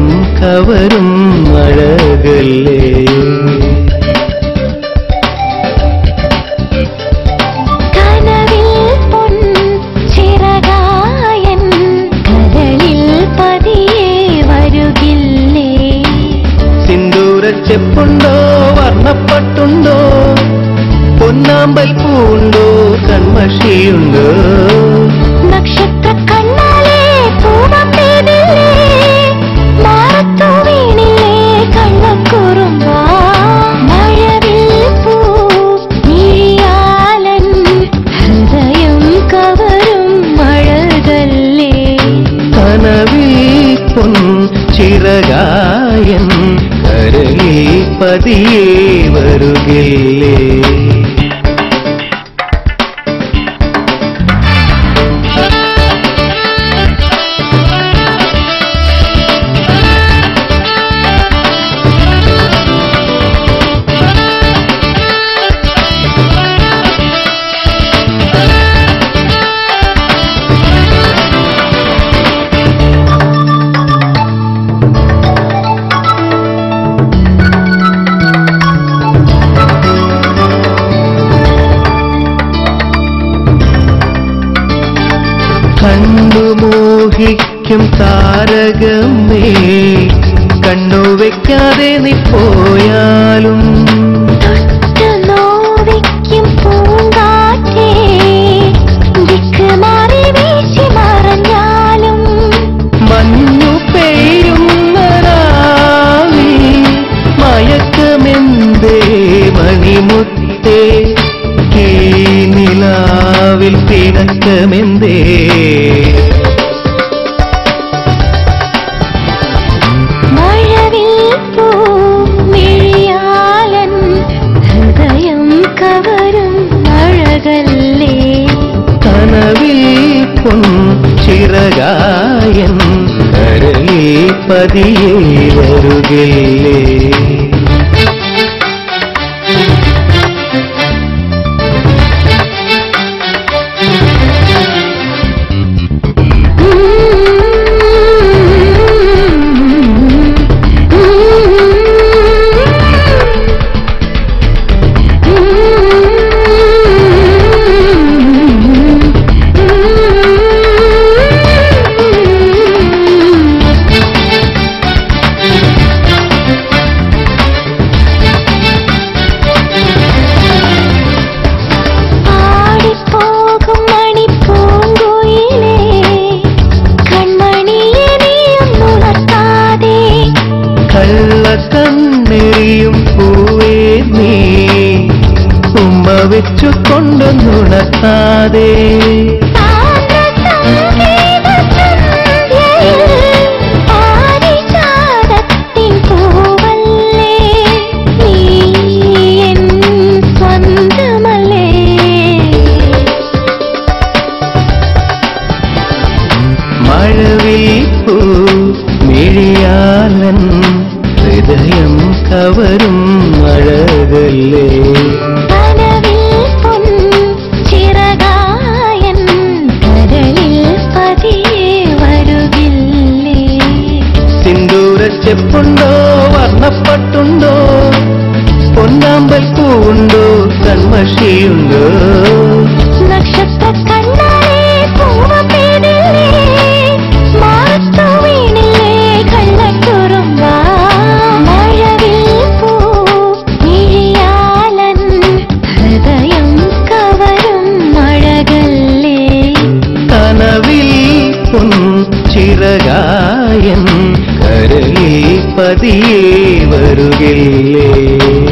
കവരും അഴകല്ലേ കനവിൽ പൊൻ ചിറകായൻ കരളിൽ പതിയെ വരുകില്ലേ സിന്ദൂരച്ചെപ്പുണ്ടോ വർണ്ണപ്പട്ടുണ്ടോ പൊന്നാമ്പൽ പൂണ്ടോ കൺമഷിയുണ്ടോ നക്ഷത്ര കണ്ണാലേ പൂവം പെയ്തില്ലേ മാറത്തു വീണില്ലേ കള്ളക്കുറുമ്പാ മഴവിൽ പൂ നീയാലൻ ഹൃദയം കവരും മഴകല്ലേ കനവിൽ പൊൻ ചിറകായൻ കരളിൽ പതിയെ വരുകില്ലേ കണ്ടു മോഹിക്കും താരകമേ കണ്ണു വെക്കാതെ നീ പോയാലും തൊട്ട് നോവിക്കും പൂങ്കാറ്റേ ദിക്ക് മാറി വീശി മറഞ്ഞാലും മഞ്ഞു പെയ്യുന്ന രാവിൽ മയക്കമെന്തേ മണിമുത്തേ ഈ നിലാവിൽ പിണക്കമെന്തേ മഴവിൽ പൂ മിഴിയാലൻ ഹൃദയം കവരും അഴകല്ലേ കനവിൽ പൊൻ ചിറകായൻ കരളിൽ പതിയെ വരുകില്ലേ ആടിപ്പോകും മണിപ്പൂങ്കുയിലേ കൺമണിയെ നീയൊന്നുണർത്താതെ കള്ളക്കണ്ണെറിയും പൂവേ നീ ഉമ്മ വെച്ചു കൊണ്ടൊന്നുണർത്താതെ പാരിജാതത്തിൻ പൂവല്ലേ നീ എൻ സ്വന്തമല്ലേ മഴവിൽ പൂ മിഴിയാലൻ ഹൃദയം കവരും അഴകല്ലേ കനവിൽ പൊൻ ചിറകായൻ കരളിൽ പതിയെ വരുകില്ലേ സിന്ദൂരച്ചെപ്പുണ്ടോ വർണ്ണപ്പട്ടുണ്ടോ പൊന്നാമ്പൽ പൂവുണ്ടോ കൺമഷിയുണ്ടോ നക്ഷത്ര കണ്ണാലേ പൂവ പെയ്തില്ലേ മാറത്തു വീണില്ലേ കള്ളക്കുറുമ്പാ മഴവിൽ പൂ മിഴിയാലൻ ഹൃദയം കവരും മഴകല്ലേ കനവിൽ പൊൻ ചിറകായൻ കരളിൽ പതിയെ വരുകില്ലേ